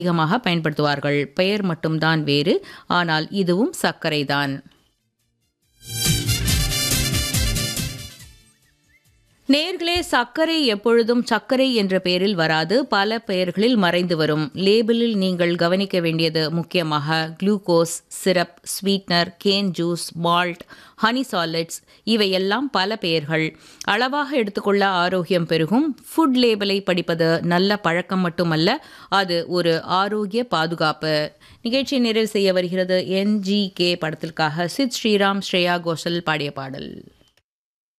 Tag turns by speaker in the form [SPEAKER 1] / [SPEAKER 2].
[SPEAKER 1] அதிகமாக பயன்படுத்துவார்கள் பெயர் மட்டும்தான் வேறு ஆனால் இதுவும் சர்க்கரைதான் நேர்களே சர்க்கரை எப்பொழுதும் சர்க்கரை என்ற பெயரில் வராது பல பெயர்களில் மறைந்து வரும் லேபிளில் நீங்கள் கவனிக்க வேண்டியது முக்கியமாக glucose syrup sweetener cane juice malt honey solids இவையெல்லாம் பல பெயர்கள் அளவாக எடுத்துக்கொள்ள ஆரோக்கியம் பெருகும் ஃபுட் லேபிளை படிப்பது நல்ல பழக்கம் மட்டுமல்ல அது ஒரு ஆரோக்கிய பாதுகாப்பு நிகழ்ச்சியை நிறைவு செய்ய வருகிறது என்ஜி கே படத்திற்காக சித் ஸ்ரீராம் ஸ்ரேயா கோஷல் பாடிய பாடல்